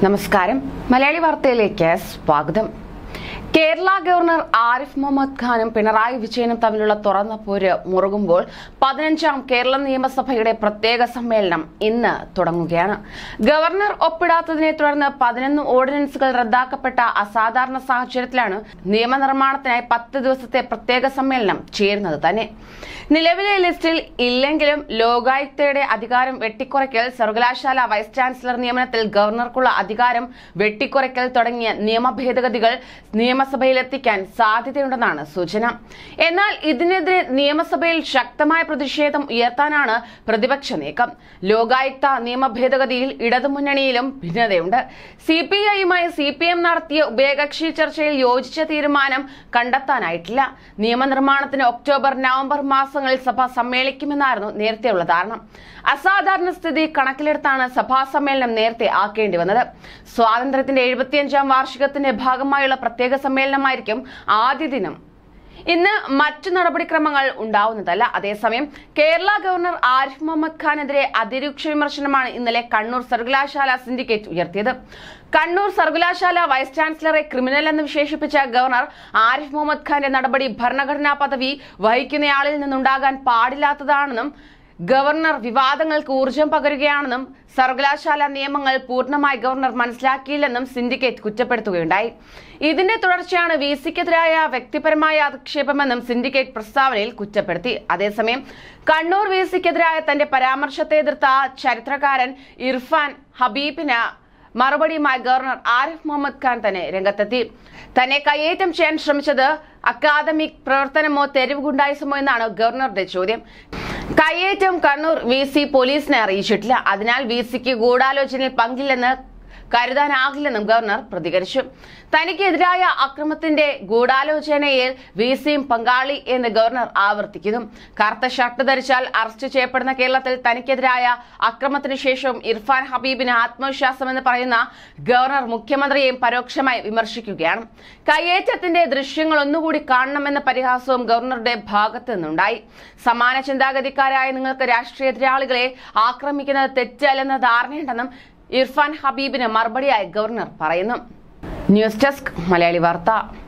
നമസ്കാരം മലയാളി വാർത്തയിലേക്ക് സ്വാഗതം കേരള ഗവർണർ ആരിഫ് മുഹമ്മദ് ഖാനും പിണറായി വിജയനും തമ്മിലുള്ള തുറന്ന പോര് മുറുകുമ്പോൾ പതിനഞ്ചാം കേരള നിയമസഭയുടെ പ്രത്യേക സമ്മേളനം ഇന്ന് തുടങ്ങുകയാണ് ഗവർണർ ഒപ്പിടാത്തതിനെ തുടർന്ന് പതിനൊന്ന് ഓർഡിനൻസുകൾ റദ്ദാക്കപ്പെട്ട അസാധാരണ സാഹചര്യത്തിലാണ് നിയമനിർമ്മാണത്തിനായി പത്ത് ദിവസത്തെ പ്രത്യേക സമ്മേളനം ചേരുന്നത് തന്നെ നിലവിലെ ലിസ്റ്റിൽ ഇല്ലെങ്കിലും ലോകായുക്തയുടെ അധികാരം വെട്ടിക്കുറയ്ക്കൽ സർവകലാശാല വൈസ് ചാൻസലർ നിയമനത്തിൽ ഗവർണർക്കുള്ള അധികാരം വെട്ടിക്കുറയ്ക്കൽ തുടങ്ങിയ നിയമ ഭേദഗതികൾ നിയമസഭയിലെത്തിക്കാൻ സാധ്യതയുണ്ടെന്നാണ് സൂചന എന്നാൽ ഇതിനെതിരെ നിയമസഭയിൽ ശക്തമായ പ്രതിഷേധം ഉയർത്താനാണ് പ്രതിപക്ഷ നീക്കം ലോകായുക്ത നിയമ ഭേദഗതിയിൽ ഇടതുമുന്നണിയിലും ഭിന്നതയുണ്ട് സി പി ഐയുമായി സി പി എം നടത്തിയ ഉഭയകക്ഷി ചർച്ചയിൽ യോജിച്ച തീരുമാനം കണ്ടെത്താനായിട്ടില്ല നിയമനിർമ്മാണത്തിന് ഒക്ടോബർ നവംബർ മാസങ്ങളിൽ സഭ സമ്മേളിക്കുമെന്നായിരുന്നു നേരത്തെയുള്ള ധാരണ അസാധാരണ സ്ഥിതി കണക്കിലെടുത്താണ് സഭാ സമ്മേളനം നേരത്തെ ആക്കേണ്ടി വന്നത് സ്വാതന്ത്ര്യത്തിന്റെ എഴുപത്തിയഞ്ചാം വാർഷികത്തിന്റെ ഭാഗമായുള്ള പ്രത്യേക സമ്മേളനമായിരിക്കും ആദ്യ ദിനം ഇന്ന് മറ്റു നടപടിക്രമങ്ങൾ ഉണ്ടാവുന്നതല്ല അതേസമയം കേരള ഗവർണർ ആരിഫ് മുഹമ്മദ് ഖാനെതിരെ അതിരൂക്ഷ വിമർശനമാണ് ഇന്നലെ കണ്ണൂർ സർവകലാശാല സിൻഡിക്കേറ്റ് ഉയർത്തിയത് കണ്ണൂർ സർവകലാശാല വൈസ് ചാൻസലറെ ക്രിമിനൽ എന്ന് വിശേഷിപ്പിച്ച ഗവർണർ ആരിഫ് മുഹമ്മദ് ഖാന്റെ നടപടി ഭരണഘടനാ പദവി വഹിക്കുന്നയാളിൽ നിന്നുണ്ടാകാൻ പാടില്ലാത്തതാണെന്നും ഗവർണർ വിവാദങ്ങൾക്ക് ഊർജം പകരുകയാണെന്നും സർവകലാശാല നിയമങ്ങൾ പൂർണ്ണമായി ഗവർണർ മനസ്സിലാക്കിയില്ലെന്നും സിൻഡിക്കേറ്റ് കുറ്റപ്പെടുത്തുകയുണ്ടായി ഇതിന്റെ തുടർച്ചയാണ് വി സിക്കെതിരായ വ്യക്തിപരമായ അധിക്ഷേപമെന്നും സിൻഡിക്കേറ്റ് പ്രസ്താവനയിൽ കുറ്റപ്പെടുത്തി അതേസമയം കണ്ണൂർ വി സിക്കെതിരായ തന്റെ പരാമർശത്തെ എതിർത്ത ചരിത്രകാരൻ ഇർഫാൻ ഹബീബിന് മറുപടിയുമായി ഗവർണർ ആരിഫ് മുഹമ്മദ് ഖാൻ തന്നെ രംഗത്തെത്തി തന്നെ കയ്യേറ്റം ചെയ്യാൻ ശ്രമിച്ചത് അക്കാദമിക് പ്രവർത്തനമോ തെരുവ് ഗുണ്ടായിസമോ എന്നാണ് ഗവർണറുടെ ചോദ്യം കയ്യേറ്റം കണ്ണൂർ വി സി പോലീസിനെ അറിയിച്ചിട്ടില്ല അതിനാൽ വി സിക്ക് ഗൂഢാലോചനയിൽ പങ്കില്ലെന്ന് കരുതാനാകില്ലെന്നും ഗവർണർ പ്രതികരിച്ചു തനിക്കെതിരായ അക്രമത്തിന്റെ ഗൂഢാലോചനയിൽ വി സിയും പങ്കാളി എന്ന് ഗവർണർ ആവർത്തിക്കുന്നു കറുത്ത ഷർട്ട് ധരിച്ചാൽ അറസ്റ്റ് ചെയ്യപ്പെടുന്ന കേരളത്തിൽ തനിക്കെതിരായ അക്രമത്തിന് ശേഷവും ഇർഫാൻ ഹബീബിന് ആത്മവിശ്വാസമെന്ന് പറയുന്ന ഗവർണർ മുഖ്യമന്ത്രിയെയും പരോക്ഷമായി വിമർശിക്കുകയാണ് കയ്യേറ്റത്തിന്റെ ദൃശ്യങ്ങൾ ഒന്നുകൂടി കാണണമെന്ന പരിഹാസവും ഗവർണറുടെ ഭാഗത്തു നിന്നുണ്ടായി സമാന ചിന്താഗതിക്കാരായ നിങ്ങൾക്ക് രാഷ്ട്രീയ എതിരാളികളെ ആക്രമിക്കുന്നത് തെറ്റല്ലെന്ന ധാരണയുണ്ടെന്നും ഇർഫാൻ ഹബീബിന് മറുപടിയായി ഗവർണർ പറയുന്നു ന്യൂസ് ഡെസ്ക് മലയാളി വാർത്ത